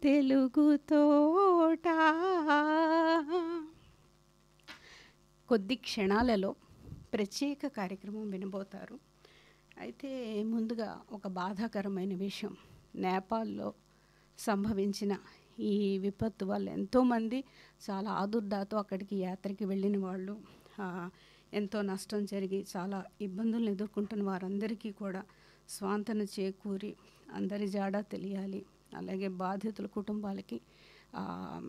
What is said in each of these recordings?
తెలుగు తోట కొద్ది క్షణాలలో ప్రత్యేక కార్యక్రమం వినబోతారు అయితే ముందుగా ఒక బాధాకరమైన విషయం నేపాల్లో సంభవించిన ఈ విపత్తు వల్ల ఎంతోమంది చాలా ఆదుర్దాతో అక్కడికి యాత్రకి వెళ్ళిన వాళ్ళు ఆ, ఎంతో నష్టం జరిగి చాలా ఇబ్బందులను ఎదుర్కొంటున్న వారందరికీ కూడా స్వాంతన చేకూరి అందరి జాడా తెలియాలి అలాగే బాధితుల కుటుంబాలకి ఆ,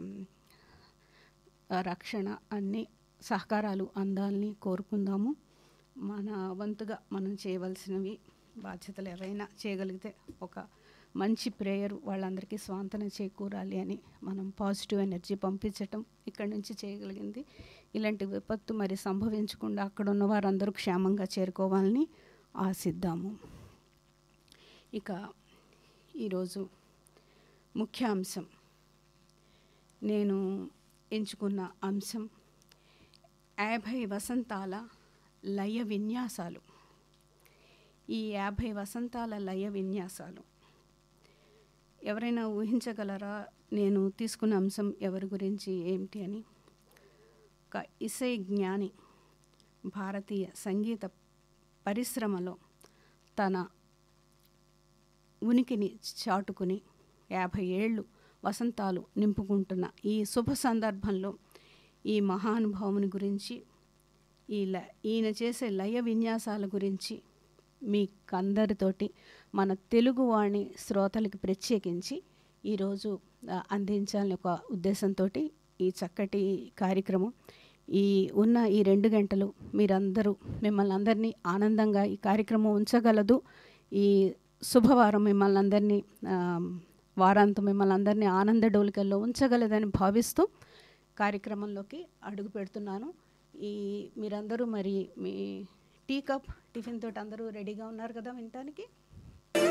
ఆ రక్షణ అన్ని సహకారాలు అందాలని కోరుకుందాము మన వంతుగా మనం చేయవలసినవి బాధ్యతలు ఏవైనా చేయగలిగితే ఒక మంచి ప్రేయర్ వాళ్ళందరికీ స్వాంతన చేకూరాలి అని మనం పాజిటివ్ ఎనర్జీ పంపించటం ఇక్కడి నుంచి చేయగలిగింది ఇలాంటి విపత్తు మరి సంభవించకుండా అక్కడ ఉన్న వారందరూ క్షేమంగా చేరుకోవాలని ఆశిద్దాము ఇక ఈరోజు ముఖ్య అంశం నేను ఎంచుకున్న అంశం యాభై వసంతాల లయ విన్యాసాలు ఈ యాభై వసంతాల లయ విన్యాసాలు ఎవరైనా ఊహించగలరా నేను తీసుకున్న అంశం ఎవరి గురించి ఏమిటి అని ఒక ఇసై జ్ఞాని భారతీయ సంగీత పరిశ్రమలో తన ఉనికిని చాటుకుని యాభై ఏళ్ళు వసంతాలు నింపుకుంటున్న ఈ శుభ సందర్భంలో ఈ మహానుభావుని గురించి ఈ ల ఈయన చేసే లయ విన్యాసాల గురించి మీకందరితోటి మన తెలుగువాణి శ్రోతలకి ప్రత్యేకించి ఈరోజు ఆ, అందించాలని ఒక ఉద్దేశంతో ఈ చక్కటి కార్యక్రమం ఈ ఉన్న ఈ రెండు గంటలు మీరందరూ మిమ్మల్ని అందరినీ ఆనందంగా ఈ కార్యక్రమం ఉంచగలదు ఈ శుభవారం మిమ్మల్ని అందరినీ ఆ, వారాంతం మిమ్మల్ని అందరినీ ఆనంద డోలికల్లో ఉంచగలదని భావిస్తూ కార్యక్రమంలోకి అడుగు పెడుతున్నాను ఈ మీరందరూ మరి మీ టీ కప్ టిఫిన్ తోటి అందరూ రెడీగా ఉన్నారు కదా వినటానికి